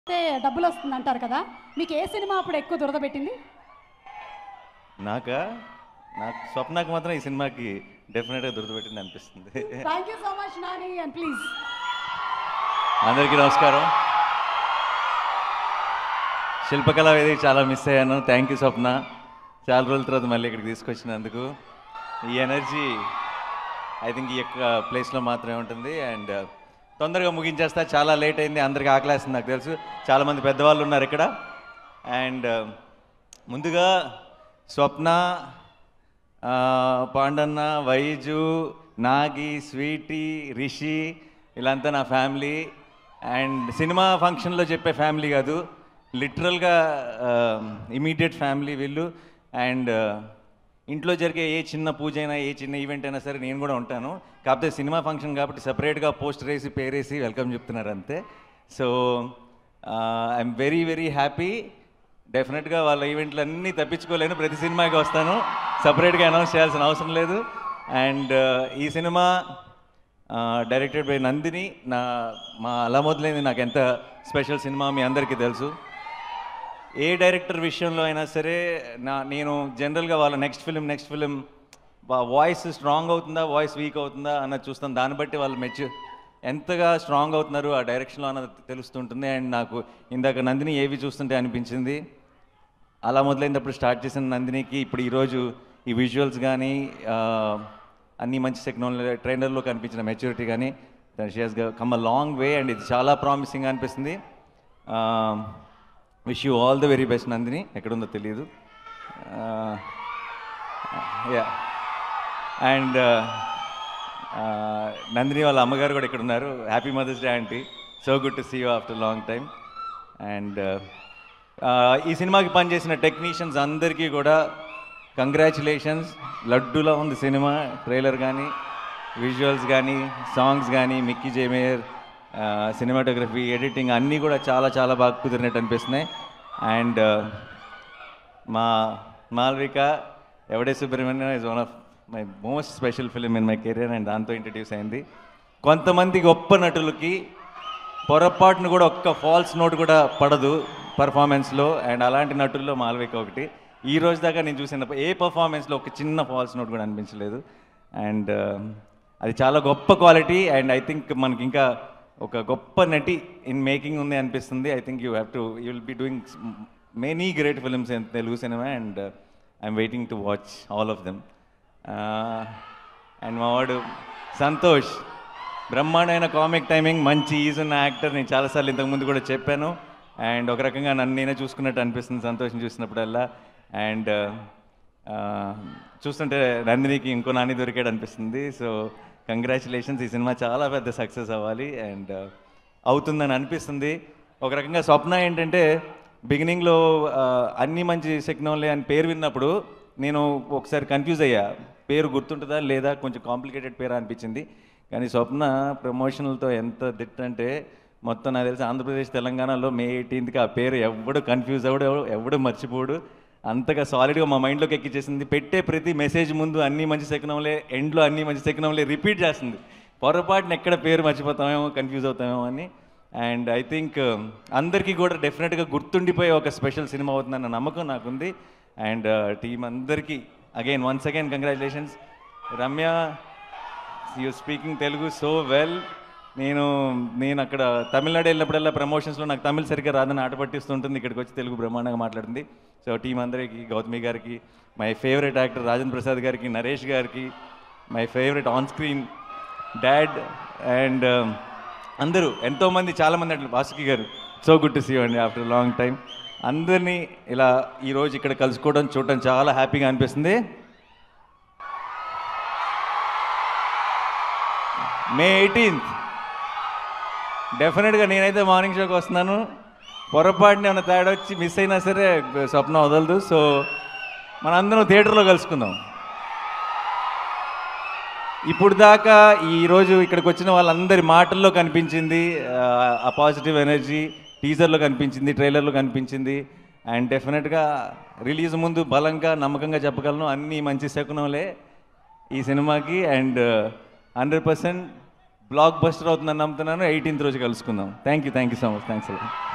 అయితే డబ్బులు వస్తుంది అంటారు కదా మీకు ఏ సినిమా అప్పుడు ఎక్కువ దురద పెట్టింది నాకా నాకు స్వప్నకు మాత్రం ఈ సినిమాకి డెఫినెట్గా దురదపెట్టింది అనిపిస్తుంది thank you so much Nani and please అందరికీ నమస్కారం శిల్పకళా వేదిక చాలా మిస్ అయ్యాను థ్యాంక్ యూ స్వప్న చాలా రోజుల తర్వాత మళ్ళీ ఇక్కడికి తీసుకొచ్చినందుకు ఈ ఎనర్జీ ఐ థింక్ ఈ యొక్క ప్లేస్లో మాత్రమే ఉంటుంది అండ్ తొందరగా ముగించేస్తా చాలా లేట్ అయింది అందరికి ఆకలేస్తుంది నాకు తెలుసు చాలామంది పెద్దవాళ్ళు ఉన్నారు ఇక్కడ అండ్ ముందుగా స్వప్న ఆ, పాండన్న వైజు నాగి స్వీటీ రిషి వీళ్ళంతా నా ఫ్యామిలీ అండ్ సినిమా ఫంక్షన్లో చెప్పే ఫ్యామిలీ కాదు లిటరల్గా ఇమీడియట్ ఫ్యామిలీ వీళ్ళు అండ్ ఇంట్లో జరిగే ఏ చిన్న పూజ అయినా ఏ చిన్న ఈవెంట్ అయినా సరే నేను కూడా ఉంటాను కాకపోతే సినిమా ఫంక్షన్ కాబట్టి సపరేట్గా పోస్టర్ వేసి పేరేసి వెల్కమ్ చెప్తున్నారు అంతే so I'm very very happy డెఫినెట్గా వాళ్ళ ఈవెంట్లు అన్నీ తప్పించుకోలేను ప్రతి సినిమాకి వస్తాను సపరేట్గా అనౌన్స్ చేయాల్సిన అవసరం లేదు అండ్ ఈ సినిమా డైరెక్టెడ్ బై నందిని నా మా అలా మొదలైంది నాకు ఎంత స్పెషల్ సినిమా మీ అందరికీ తెలుసు ఏ డైరెక్టర్ విషయంలో అయినా సరే నా నేను జనరల్గా వాళ్ళ next film next film voice strong అవుతుందా వాయిస్ వీక్ అవుతుందా అన్నది చూస్తాను దాన్ని బట్టి వాళ్ళు మెచ్చు ఎంతగా స్ట్రాంగ్ అవుతున్నారు ఆ డైరెక్షన్లో అన్నది తెలుస్తుంటుంది అండ్ నాకు ఇందాక నందిని ఏవి చూస్తుంటే అనిపించింది అలా మొదలైనప్పుడు స్టార్ట్ చేసిన నందినికి ఇప్పుడు ఈరోజు ఈ విజువల్స్ కానీ అన్ని మంచి టెక్నాలజీ ట్రైనర్లో కనిపించిన మెచ్యూరిటీ కానీ she has come a long way and ఇది చాలా ప్రామిసింగ్ అనిపిస్తుంది wish you all the very best Nandini ఎక్కడుందో తెలియదు యా అండ్ నందిని వాళ్ళ అమ్మగారు కూడా ఇక్కడ ఉన్నారు happy mother's day aunty so good to see you after long time and ఈ సినిమాకి పనిచేసిన టెక్నీషియన్స్ అందరికీ కూడా కంగ్రాచులేషన్స్ లడ్డూలో ఉంది సినిమా ట్రైలర్ కానీ విజువల్స్ కానీ సాంగ్స్ కానీ మిక్కీ జేమేయర్ సినిమాటోగ్రఫీ ఎడిటింగ్ అన్నీ కూడా చాలా చాలా బాగా కుదిరినట్టు అనిపిస్తున్నాయి అండ్ మా Malvika Evade Subramanyam is one of my most special film in my career and దాంతో ఇంట్రడ్యూస్ అయింది కొంతమంది గొప్ప నటులకి పొరపాటును కూడా ఒక్క ఫాల్స్ నోట్ కూడా పడదు పర్ఫార్మెన్స్లో అండ్ అలాంటి నటుల్లో మాల్విక ఒకటి ఈ రోజు దాకా నేను చూసిన ఏ పర్ఫార్మెన్స్లో ఒక చిన్న ఫాల్స్ నోట్ కూడా అనిపించలేదు అండ్ అది చాలా గొప్ప క్వాలిటీ అండ్ ఐ థింక్ మనకి ఇంకా ఒక గొప్ప నటి ఇన్ మేకింగ్ ఉంది అనిపిస్తుంది I think you have to you will be doing many great films in Telugu cinema and I'm waiting to watch all of them and మా వాడు సంతోష్ బ్రహ్మాండమైన కామిక్ టైమింగ్ మంచి ఈజ్ ఉన్న యాక్టర్ నేను చాలాసార్లు ఇంతకుముందు కూడా చెప్పాను అండ్ ఒక రకంగా నన్ను నేనే చూసుకున్నట్టు అనిపిస్తుంది సంతోషం చూసినప్పుడల్లా అండ్ చూస్తుంటే నందినికి ఇంకో నాని దొరికాడు అనిపిస్తుంది సో కంగ్రాచులేషన్స్ ఈ సినిమా చాలా పెద్ద సక్సెస్ అవ్వాలి అండ్ అవుతుందని అనిపిస్తుంది ఒక రకంగా స్వప్న ఏంటంటే బిగినింగ్లో అన్ని మంచి శక్నంలే అని పేరు విన్నప్పుడు నేను ఒకసారి కన్ఫ్యూజ్ అయ్యా పేరు గుర్తుంటుందా లేదా కొంచెం కాంప్లికేటెడ్ పేరు అనిపించింది కానీ స్వప్న ప్రమోషనల్తో ఎంత దిట్ అంటే మొత్తం నాకు తెలిసి ఆంధ్రప్రదేశ్ తెలంగాణలో మే ఎయిటీన్త్కి ఆ పేరు ఎవడు కన్ఫ్యూజ్ అవ్వడు ఎవడు మర్చిపోడు అంతగా సాలిడ్గా మా మైండ్లోకి ఎక్కించేసింది పెట్టే ప్రతి మెసేజ్ ముందు అన్ని మంచి శకునంలే ఎండ్లో అన్ని మంచి శకునంలే రిపీట్ చేస్తుంది పొరపాటున ఎక్కడ పేరు మర్చిపోతామేమో కన్ఫ్యూజ్ అవుతామేమో అని అండ్ ఐ థింక్ అందరికీ కూడా డెఫినెట్గా గుర్తుండిపోయే ఒక స్పెషల్ సినిమా అవుతుందన్న నమ్మకం నాకుంది అండ్ టీం అందరికీ again once again congratulations Ramya you speaking Telugu so well నేను నేను అక్కడ తమిళనాడు వెళ్ళినప్పుడల్లా ప్రమోషన్స్లో నాకు తమిళ్ సరిగ్గా రాదని ఆట పట్టిస్తుంటుంది ఇక్కడికి వచ్చి తెలుగు బ్రహ్మాండంగా మాట్లాడుతుంది సో టీం అందరికీ గౌతమి గారికి my favourite actor Rajan Prasad గారికి నరేష్ గారికి my favourite on screen dad and అందరూ ఎంతోమంది చాలామంది అట్లా వాసుకి గారు సో గుడ్ టు సీ అండి ఆఫ్టర్ లాంగ్ టైం అందరినీ ఇలా ఈరోజు ఇక్కడ కలుసుకోవడం చూడటం చాలా హ్యాపీగా అనిపిస్తుంది మే ఎయిటీన్త్ డెఫినెట్గా నేనైతే మార్నింగ్ షోకి వస్తున్నాను పొరపాటున ఏమైనా తేడా వచ్చి మిస్ అయినా సరే స్వప్న వదలదు సో మనందరం థియేటర్లో కలుసుకుందాం ఇప్పుడు దాకా ఈరోజు ఇక్కడికి వచ్చిన వాళ్ళందరి మాటల్లో కనిపించింది ఆ, ఆ పాజిటివ్ ఎనర్జీ టీజర్లో కనిపించింది ట్రైలర్లో కనిపించింది అండ్ డెఫినెట్గా రిలీజ్ ముందు బలంగా నమ్మకంగా చెప్పగలను అన్ని మంచి శకునంలే ఈ సినిమాకి and hundred percent blockbuster అవుతుందని నమ్ముతున్నాను ఎయిటీన్త్ రోజు కలుసుకుందాం thank you thank you so much thanks